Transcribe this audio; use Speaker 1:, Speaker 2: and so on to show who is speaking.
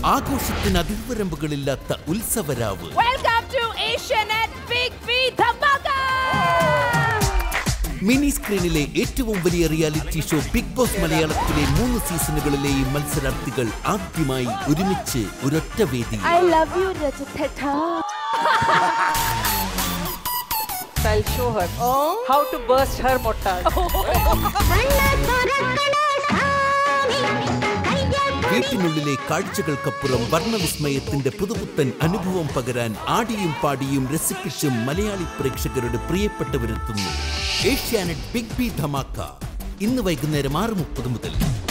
Speaker 1: ആഘോഷത്തിന് അതിർവരമ്പുകളില്ലാത്ത ഉത്സവരാവ്
Speaker 2: Welcome to Asianet Big B Dhamaka!
Speaker 1: Mini സ്ക്രീനിലെ ഏറ്റവും വലിയ റിയാലിറ്റി ഷോ ബിഗ് ബോസ് മലയാളത്തിലെ മൂന്ന് സീസണുകളിലെയും മത്സരാർത്ഥികൾ ആദ്യമായി ഒരുമിച്ച് ഒരൊറ്റ വേദി
Speaker 2: I love you, Rajathatha.
Speaker 3: I'll show her how to burst her mortar.
Speaker 1: വീട്ടിനുള്ളിലെ കാഴ്ചകൾക്കപ്പുറം വർണ്ണവിസ്മയത്തിന്റെ പുതുപുത്തൻ അനുഭവം പകരാൻ ആടിയും പാടിയും രസിപ്പിച്ചും മലയാളി പ്രേക്ഷകരുടെ പ്രിയപ്പെട്ടവരെത്തുന്നു ഏഷ്യാനെറ്റ് ബിഗ് ബി ധമാക്ക ഇന്ന് വൈകുന്നേരം ആറ് മുപ്പത് മുതൽ